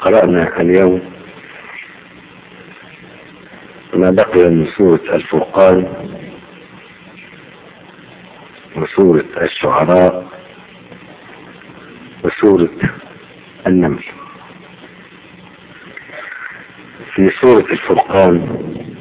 قرأنا اليوم ما بقي من سورة الفرقان وسورة الشعراء وسورة النمل في سورة الفرقان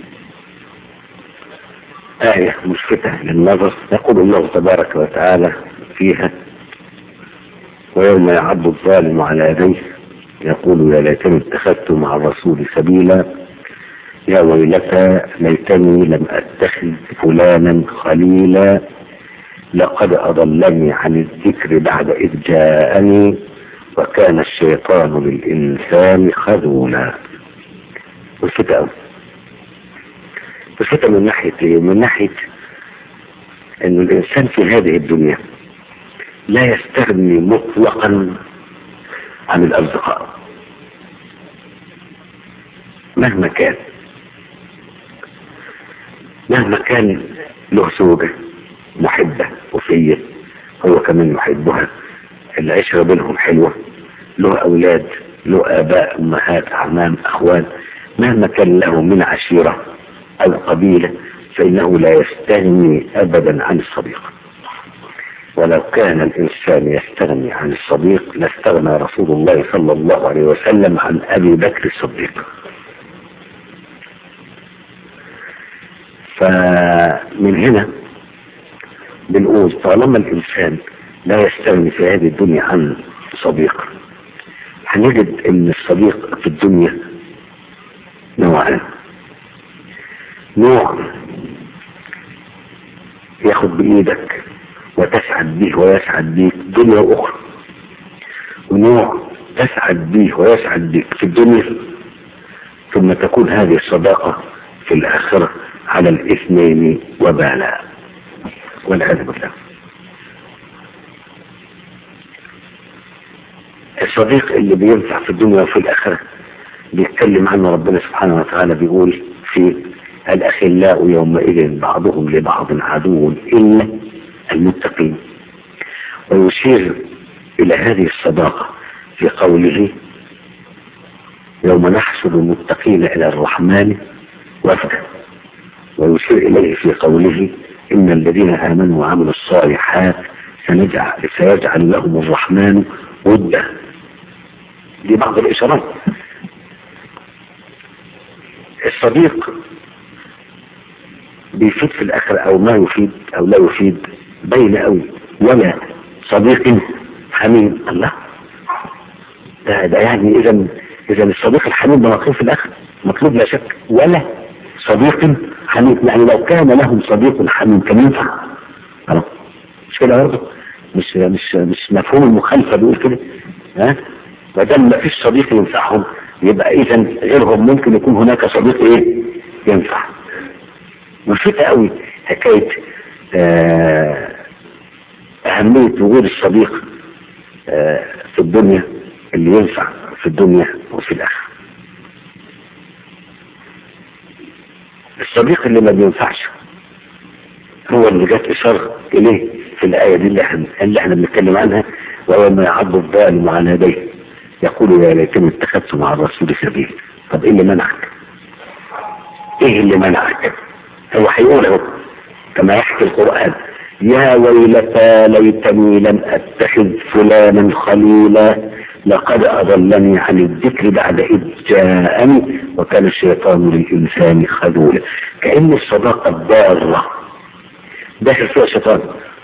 آية ملفتة للنظر يقول الله تبارك وتعالى فيها ويوم يعض الظالم على يديه يقول يا ليتني اتخذت مع الرسول سبيلا يا ويلتى ليتني لم اتخذ فلانا خليلا لقد اضلني عن الذكر بعد اذ جاءني وكان الشيطان للانسان خذولا ملفتة أوي ملفتة من ناحية ايه؟ من ناحية ان الانسان في هذه الدنيا لا يستغني مطلقا عن الاصدقاء مهما كان مهما كان له زوجة محبة وفية هو كمان يحبها العشرة بينهم حلوة له أولاد له آباء أمهات أعمام أخوان مهما كان له من عشيرة أو قبيلة فإنه لا يستغني أبدا عن الصديق ولو كان الإنسان يستغني عن الصديق لاستغنى رسول الله صلى الله عليه وسلم عن أبي بكر الصديق فمن هنا بنقول طالما الإنسان لا يستغني في هذه الدنيا عن صديق هنجد ان الصديق في الدنيا نوعان نوع ياخد بإيدك وتسعد به ويسعد بيك دنيا وأخرى ونوع تسعد به ويسعد بك في الدنيا ثم تكون هذه الصداقة في الآخرة على الاثنين وبالا والعياذ بالله الصديق اللي بينفع في الدنيا وفي الآخرة بيتكلم عنه ربنا سبحانه وتعالى بيقول في الأخلاء يومئذ بعضهم لبعض عدو إلا المتقين ويشير إلى هذه الصداقة في قوله يوم نحشر المتقين إلى الرحمن وفدا ويشير إليه في قوله إن الذين آمنوا وعملوا الصالحات سنجعل سيجعل لهم الرحمن ودا دي بعض الإشارات الصديق بيفيد في الآخر أو ما يفيد أو لا يفيد بين قوي ولا صديق حميم الله ده, ده يعني إذا إذا الصديق الحميم ده مطلوب في الآخر مطلوب لا شك ولا صديق حميم يعني لو كان لهم صديق حميم كان ينفع خلاص مش كده برضه مش مش مش مفهوم المخالفة بيقول كده ها ما دام ما فيش صديق ينفعهم يبقى اذا غيرهم ممكن يكون هناك صديق ايه ينفع ملفتة قوي حكاية آه أهمية وجود الصديق آه في الدنيا اللي ينفع في الدنيا وفي الآخرة الصديق اللي ما بينفعش هو اللي جت إشارة إليه في الآية دي اللي احنا, اللي احنا بنتكلم عنها ويوم يعض الظالم على يديه يقول يا ليتني اتخذت مع الرسول سبيل طب ايه اللي منعك؟ ايه اللي منعك؟ هو هيقول اهو كما يحكي القرآن يا ويلتى ليتني لم اتخذ فلانا خليلا لقد اضلني عن الذكر بعد اذ جاءني وكان الشيطان للانسان خذولا كأن الصداقة الضارة داخل فيها شيطان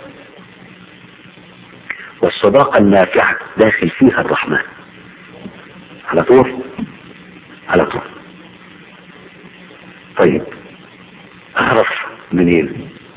والصداقة النافعة داخل فيها الرحمن على طول على طول طيب اعرف منين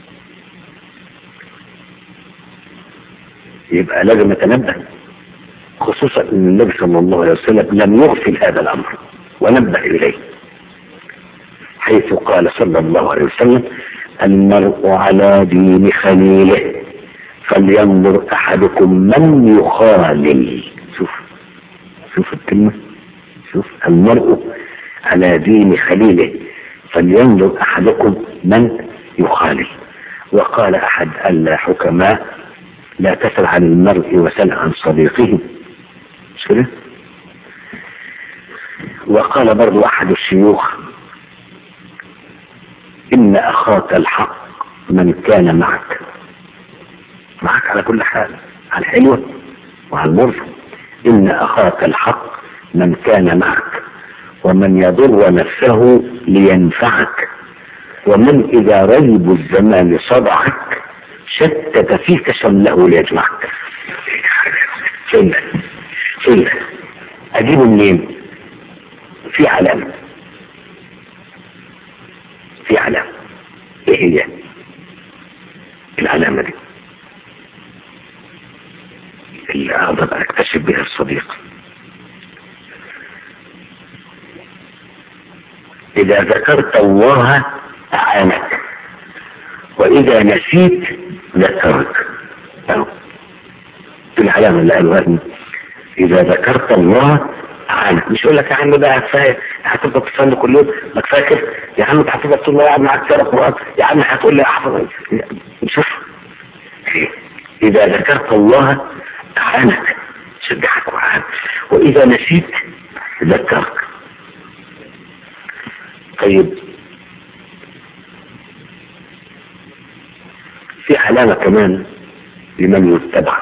يبقى لازم اتنبه خصوصا ان النبي صلى الله عليه وسلم لم يغفل هذا الامر ونبه اليه حيث قال صلى الله عليه وسلم المرء على دين خليله فلينظر احدكم من يخالل شوف شوف الكلمة شوف المرء على دين خليله فلينظر احدكم من يخالل وقال احد الحكماء لا تسل عن المرء وسل عن صديقه مش كده وقال برضو احد الشيوخ ان اخاك الحق من كان معك معك على كل حال على الحلوة وعلى المر ان اخاك الحق من كان معك ومن يضر نفسه لينفعك ومن اذا ريب الزمان صدعك شتت فيك شمله ليجمعك فين فين اجيبه منين في علامة في علامة ايه هي العلامة دي اللي اقدر اكتشف بها الصديق اذا ذكرت الله اعانك واذا نسيت ذكرك دي العلامة اللي قالوها اذا ذكرت الله اعانك مش يقول لك يا عم بقى كفايه هتفضل تصلي كل يوم ما كفايه كده يا عم انت هتفضل طول ما قاعد معاك تقرا قران يا عم هتقول لي احفظ شوف اذا ذكرت الله اعانك شجعك وعانك واذا نسيت ذكرك طيب في علامة كمان لمن يتبع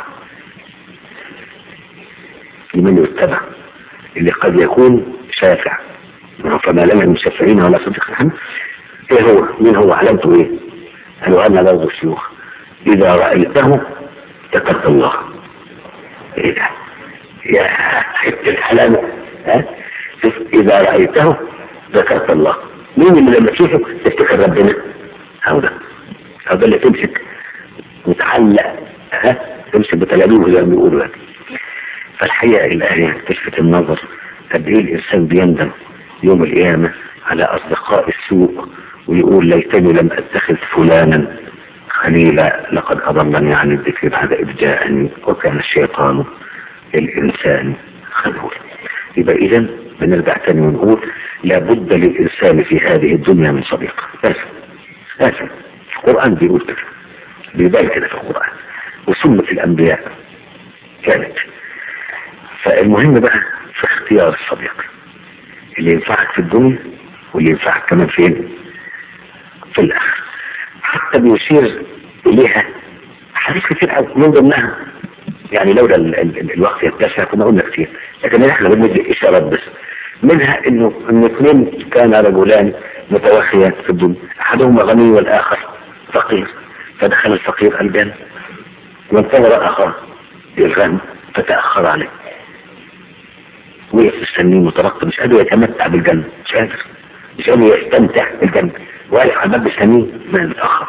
لمن يتبع اللي قد يكون شافع فما لم المشافعين ولا صدق الحمد ايه هو مين هو علامته ايه قالوا انا برضه الشيوخ اذا رأيته ذكرت الله ايه ده يا حتة علامة ها شوف اذا رأيته ذكرت الله مين اللي لما تشوفه تفتكر ربنا هو ده هو ده اللي تمسك متعلق ها تمسك بتلابيه زي ما بيقولوا يعني فالحقيقة الآية تلفت النظر قد ايه الإنسان بيندم يوم القيامة على أصدقاء السوء ويقول ليتني لم أتخذ فلانا خليلا لقد أضلني عن الذكر بعد إذ جاءني وكان الشيطان للإنسان خذولا يبقى إذا بنرجع تاني ونقول لابد للإنسان في هذه الدنيا من صديق لازم لازم القرآن بيقول كده بيبان كده في القرآن وسنة الأنبياء كانت فالمهم بقى في اختيار الصديق اللي ينفعك في الدنيا واللي ينفعك كمان فين في الآخر حتى بيشير إليها حديث كتير قوي من ضمنها يعني لولا ال ال الوقت يتسع كنا قلنا كتير لكن احنا بندي اشارات بس منها انه ان اثنين كان رجلان متوخيان في الدنيا احدهما غني والاخر فقير فدخل الفقير الجنة وانتظر اخاه الغني فتأخر عليه وقف مستنيه مترقب مش قادر يتمتع بالجنة مش قادر مش قادر يستمتع بالجنة واقف على الباب مستنيه ما متأخر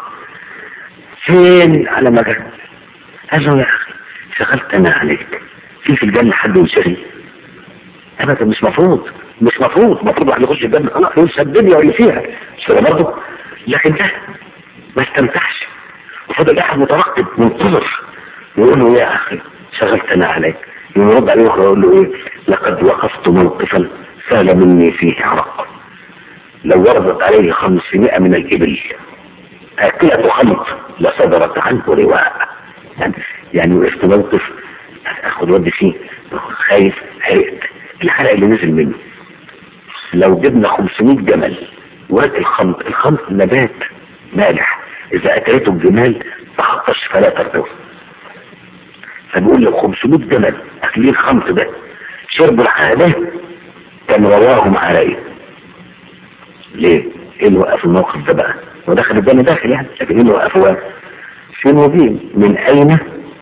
فين على ما جه قال له يا اخي شغلت انا عليك في في الجنة حد يشتري ابدا مش مفروض مش مفروض المفروض واحد يخش الجنة خلاص يقول سددني واللي فيها مش كده برضه لكن ده ما استمتعش وفضل قاعد مترقب منتظر يقول له يا اخي شغلت انا عليك يرد عليه ويقول له ايه لقد وقفت موقفا سال مني فيه عرق لو وردت عليه خمسمائة من الإبل آكلة خمط لصدرت عنه رواء يعني وقفت موقف اخد ودي فيه خايف حرقت الحرق اللي نزل منه لو جبنا 500 جمل وقت الخمط الخمط نبات مالح اذا اكلته الجمال تخطش فلا ترتوي فبيقول لو 500 جمل اكلين خمط ده شربوا الحالة كان رواهم عليه ليه؟ ايه اللي وقف الموقف ده بقى؟ ودخل الجنة داخل يعني لكن ايه اللي وقفه في مبين من اين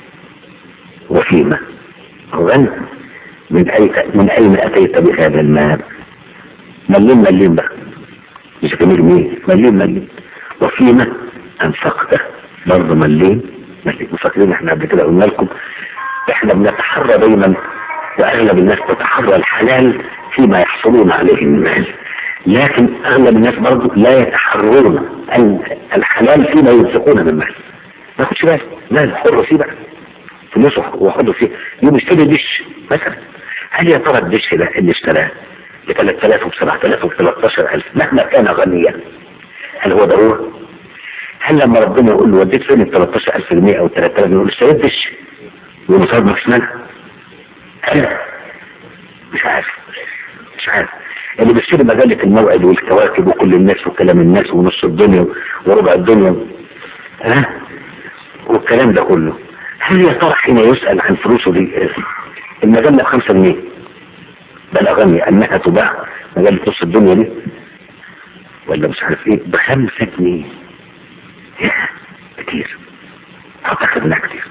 وفيما غنى من اي من اين اتيت بهذا المال مليم مليم بقى مش جميل مين مليم مليم وفيما انفقته برضه مليم مليم فاكرين احنا قبل كده قلنا لكم احنا بنتحرى دايما واغلب الناس تتحرى الحلال فيما يحصلون عليه من المال لكن اغلب الناس برضه لا يتحرون الحلال فيما ينفقون من مال ما تاخدش بالك لا حر فيه بقى فلوسه وحطه فيه يوم يشتري دش مثلا هل يا ترى الدش ده اللي اشتراه ب 3000 وب 7000 وب 13000 مهما كان غنيا هل هو ضروره؟ هل لما ربنا يقول له وديت فين ال 13000 جنيه او 3000 يقول له اشتريت دش يقول له طيب ما فيش مانع هل مش عارف مش عارف اللي بيشتري مجلة الموعد والكواكب وكل الناس وكلام الناس ونص الدنيا وربع الدنيا ها والكلام ده كله هل يا ترى حين يسأل عن فلوسه دي المجلة بخمسة جنيه بلغني انها تباع مجلة نص الدنيا دي ولا مش عارف ايه بخمسة جنيه يا كتير اعتقد انها كتير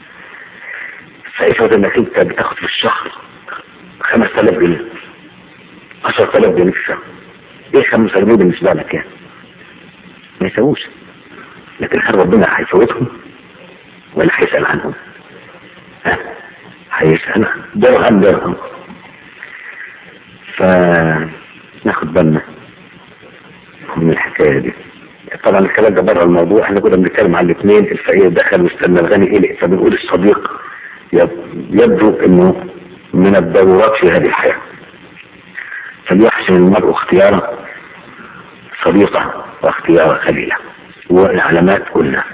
فافرض انك انت بتاخد في الشهر خمس تلاف جنيه عشر تلاف جنيه في الشهر ايه خمسة جنيه بالنسبة لك يعني ما يسووش لكن هل ربنا هيفوتهم ولا هيسأل عنهم ها هيسأل درهم درهم فناخد بالنا من الحكاية دي طبعا الكلام ده بره الموضوع احنا كنا بنتكلم على الاثنين الفقير دخل واستنى الغني ايه فبنقول الصديق يبدو انه من الضرورات في هذه الحياة فليحسن المرء اختياره صديقه واختيار خليله والعلامات قلنا